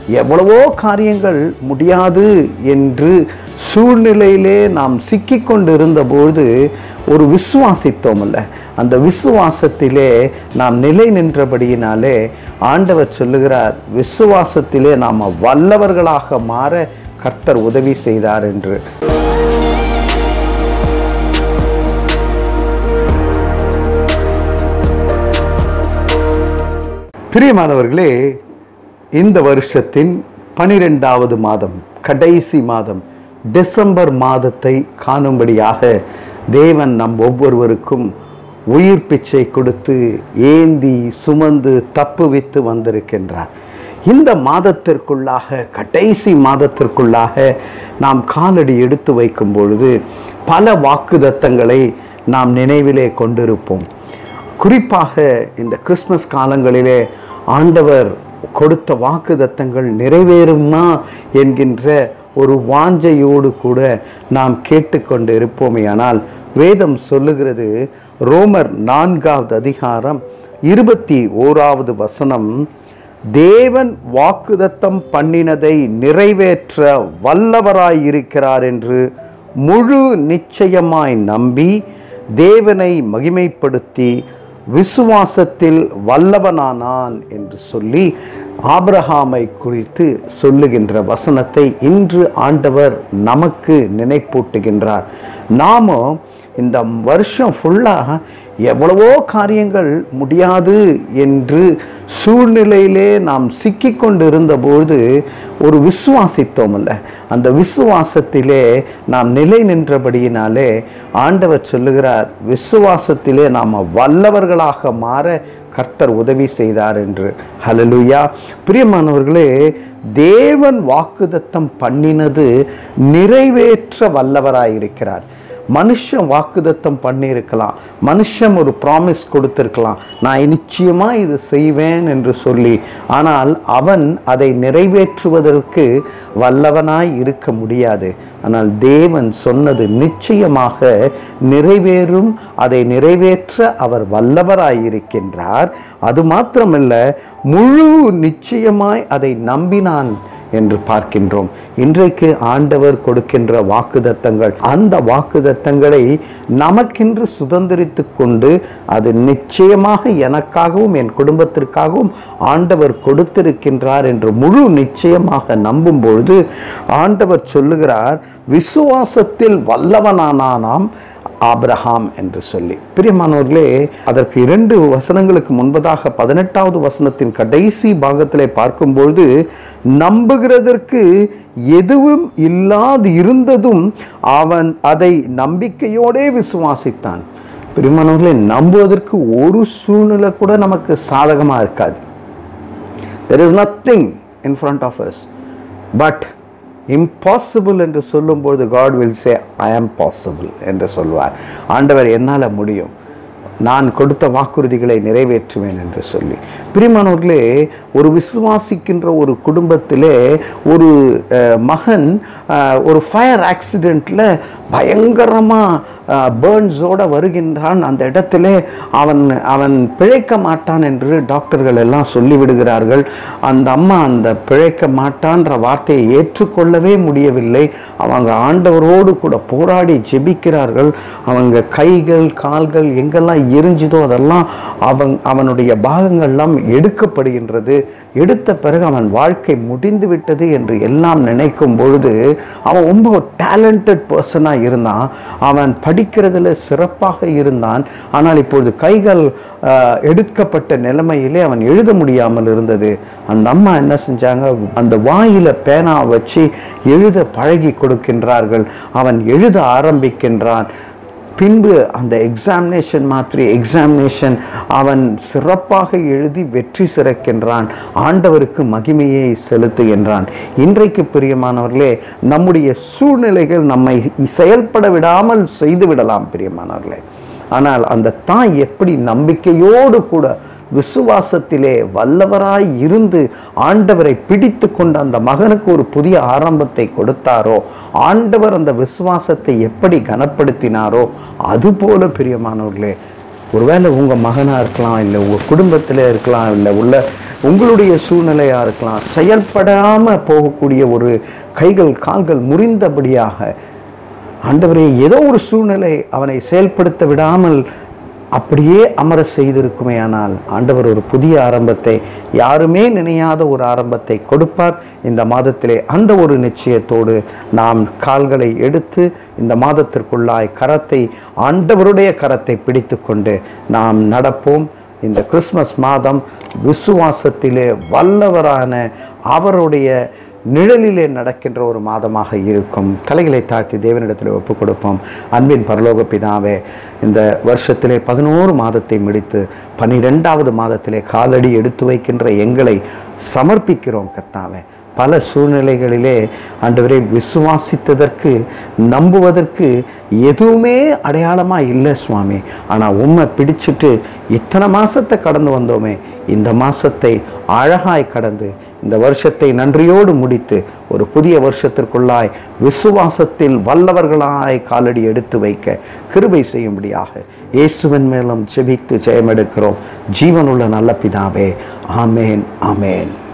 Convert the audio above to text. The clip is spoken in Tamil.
எவ்வளவோ காரியங்கள் முடியாது என்று சூழ்நிலையிலே நாம் சிக்கிக்கொண்டு இருந்தபோது ஒரு விசுவாசித்தோம் அல்ல அந்த விசுவாசத்திலே நாம் நிலை நின்றபடியினாலே ஆண்டவர் சொல்லுகிறார் விசுவாசத்திலே நாம் வல்லவர்களாக மாற கர்த்தர் உதவி செய்தார் என்று பிரியமானவர்களே இந்த வருஷத்தின் பனிரெண்டாவது மாதம் கடைசி மாதம் டிசம்பர் மாதத்தை காணும்படியாக தேவன் நம் ஒவ்வொருவருக்கும் உயிர் பிச்சை கொடுத்து ஏந்தி சுமந்து தப்புவித்து வந்திருக்கின்றார் இந்த மாதத்திற்குள்ளாக கடைசி மாதத்திற்குள்ளாக நாம் காலடி எடுத்து வைக்கும் பொழுது பல வாக்குதத்தங்களை நாம் நினைவிலே கொண்டிருப்போம் குறிப்பாக இந்த கிறிஸ்மஸ் காலங்களிலே ஆண்டவர் கொடுத்த வாக்குதத்தங்கள் நிறைவேறுமா என்கின்ற ஒரு வாஞ்சையோடு கூட நாம் கேட்டுக்கொண்டு இருப்போமே ஆனால் வேதம் சொல்லுகிறது ரோமர் நான்காவது அதிகாரம் இருபத்தி ஓராவது வசனம் தேவன் வாக்குதத்தம் பண்ணினதை நிறைவேற்ற வல்லவராயிருக்கிறார் என்று முழு நிச்சயமாய் நம்பி தேவனை மகிமைப்படுத்தி விசுவாசத்தில் வல்லவனானான் என்று சொல்லி ஆபிரகாமை குறித்து சொல்லுகின்ற வசனத்தை இன்று ஆண்டவர் நமக்கு நினைப்பூட்டுகின்றார் நாமும் இந்த வருஷம் ஃபுல்லாக எவ்வளவோ காரியங்கள் முடியாது என்று சூழ்நிலையிலே நாம் சிக்கிக்கொண்டு இருந்தபோது ஒரு விசுவாசித்தோம் அல்ல அந்த விசுவாசத்திலே நாம் நிலை நின்றபடியினாலே ஆண்டவர் சொல்லுகிறார் விசுவாசத்திலே நாம் வல்லவர்களாக மாற கர்த்தர் உதவி செய்தார் என்று ஹலலுயா பிரியமானவர்களே தேவன் வாக்குதத்தம் பண்ணினது நிறைவேற்ற வல்லவராயிருக்கிறார் மனுஷன் வாக்குதத்தம் பண்ணியிருக்கலாம் மனுஷன் ஒரு ப்ராமிஸ் கொடுத்திருக்கலாம் நான் நிச்சயமாக இது செய்வேன் என்று சொல்லி ஆனால் அவன் அதை நிறைவேற்றுவதற்கு வல்லவனாய் இருக்க முடியாது ஆனால் தேவன் சொன்னது நிச்சயமாக நிறைவேறும் அதை நிறைவேற்ற அவர் வல்லவராயிருக்கின்றார் அது மாத்திரமல்ல முழு நிச்சயமாய் அதை நம்பினான் என்று பார்க்கின்றோம் இன்றைக்கு ஆண்டவர் கொடுக்கின்ற வாக்குதத்தங்கள் அந்த வாக்குதத்தங்களை நமக்கென்று சுதந்திரித்து கொண்டு அது நிச்சயமாக எனக்காகவும் என் குடும்பத்திற்காகவும் ஆண்டவர் கொடுத்திருக்கின்றார் என்று முழு நிச்சயமாக நம்பும் பொழுது ஆண்டவர் சொல்லுகிறார் விசுவாசத்தில் வல்லவனானானாம் ஆபிரஹாம் என்று சொல்லி பிரியமானவர்களே அதற்கு இரண்டு வசனங்களுக்கு முன்பதாக பதினெட்டாவது வசனத்தின் கடைசி பாகத்திலே பார்க்கும்பொழுது நம்புகிறதற்கு எதுவும் இல்லாது இருந்ததும் அவன் அதை நம்பிக்கையோடே விசுவாசித்தான் பிரியமானவர்களே நம்புவதற்கு ஒரு சூழ்நிலை கூட நமக்கு சாதகமாக இருக்காது there is nothing in front of us but impossible என்று சொல்லும்போது காட் வில் சே ஐ ஆம் பாசிபிள் என்று சொல்வார் ஆண்டவர் என்னால் முடியும் நான் கொடுத்த வாக்குறுதிகளை நிறைவேற்றுவேன் என்று சொல்லி பிரிமானவர்களே ஒரு விசுவாசிக்கின்ற ஒரு குடும்பத்திலே ஒரு அஹ், மகன் அஹ், ஒரு ஃபயர் ஆக்சிடெண்ட்டில் பயங்கரமாக பேர்ன்ஸோடு வருகின்றான் அந்த இடத்திலே அவன் அவன் பிழைக்க மாட்டான் என்று டாக்டர்கள் எல்லாம் சொல்லிவிடுகிறார்கள் அந்த அம்மா அந்த பிழைக்க மாட்டான்ற வார்த்தையை ஏற்றுக்கொள்ளவே முடியவில்லை அவங்க ஆண்டவரோடு கூட போராடி ஜெபிக்கிறார்கள் அவங்க கைகள் கால்கள் எங்கெல்லாம் எரிஞ்சுதோ அதெல்லாம் அவன் அவனுடைய பாகங்கள்லாம் எடுக்கப்படுகின்றது எடுத்த பிறகு அவன் வாழ்க்கை முடிந்து விட்டது என்று எல்லாம் நினைக்கும் பொழுது அவன் ரொம்ப டேலண்டட் பர்சனாக இருந்தான் அவன் படிக்கிறதுல சிறப்பாக இருந்தான் ஆனால் இப்பொழுது கைகள் ஆஹ், எடுக்கப்பட்ட நிலைமையிலே அவன் எழுத முடியாமல் இருந்தது அந்த அம்மா என்ன செஞ்சாங்க அந்த வாயில பேனா வச்சு எழுத பழகி கொடுக்கின்றார்கள் அவன் எழுத ஆரம்பிக்கின்றான் பின்பு அந்த எக்ஸாமினேஷன் மாற்றி எக்ஸாமினேஷன் அவன் சிறப்பாக எழுதி வெற்றி சிறக்கின்றான் ஆண்டவருக்கு மகிமையை செலுத்துகின்றான் இன்றைக்கு பிரியமானவர்களே நம்முடைய சூழ்நிலைகள் நம்மை செயல்பட விடாமல் செய்து விடலாம் பிரியமானவர்களே ஆனால் அந்த தாய் எப்படி நம்பிக்கையோடு கூட விசுவாசத்திலே வல்லவராய் இருந்து ஆண்டவரை பிடித்து கொண்ட அந்த மகனுக்கு ஒரு புதிய ஆரம்பத்தை கொடுத்தாரோ ஆண்டவர் அந்த விசுவாசத்தை எப்படி கனப்படுத்தினாரோ அதுபோல பிரியமானவர்களே ஒருவேளை உங்கள் மகனாக இருக்கலாம் இல்லை உங்கள் குடும்பத்தில் இருக்கலாம் இல்லை உள்ள உங்களுடைய சூழ்நிலையாக இருக்கலாம் செயல்படாமல் போகக்கூடிய ஒரு கைகள் கால்கள் முறிந்தபடியாக ஆண்டவரே ஏதோ ஒரு சூழ்நிலை அவனை செயல்படுத்த விடாமல் அப்படியே அமர செய்திருக்குமே ஆனால் ஆண்டவர் ஒரு புதிய ஆரம்பத்தை யாருமே நினையாத ஒரு ஆரம்பத்தை கொடுப்பார் இந்த மாதத்திலே அந்த ஒரு நிச்சயத்தோடு நாம் கால்களை எடுத்து இந்த மாதத்திற்குள்ளாய் கரத்தை ஆண்டவருடைய கரத்தை பிடித்து கொண்டு நாம் நடப்போம் இந்த கிறிஸ்மஸ் மாதம் விசுவாசத்திலே வல்லவரான அவருடைய நிழலிலே நடக்கின்ற ஒரு மாதமாக இருக்கும் தலைகளை தாழ்த்தி தேவனிடத்தில் ஒப்புக் கொடுப்போம் அன்பின் பரலோக பிதாவே இந்த வருஷத்திலே பதினோரு மாதத்தை முடித்து பனிரெண்டாவது மாதத்திலே காலடி எடுத்து வைக்கின்ற எங்களை சமர்ப்பிக்கிறோம் கர்த்தாவே பல சூழ்நிலைகளிலே ஆண்டவரை விசுவாசித்ததற்கு நம்புவதற்கு எதுவுமே அடையாளமாக இல்லை சுவாமி ஆனால் உண்மை பிடிச்சிட்டு இத்தனை மாசத்தை கடந்து வந்தோமே இந்த மாசத்தை அழகாய் கடந்து இந்த வருஷத்தை நன்றியோடு முடித்து ஒரு புதிய வருஷத்திற்குள்ளாய் விசுவாசத்தில் வல்லவர்களாய் காலடி எடுத்து வைக்க கிருபை செய்யும்படியாக இயேசுவின் மேலும் செபித்து ஜெயமெடுக்கிறோம் ஜீவனுள்ள நல்ல பிதாவே ஆமேன் ஆமேன்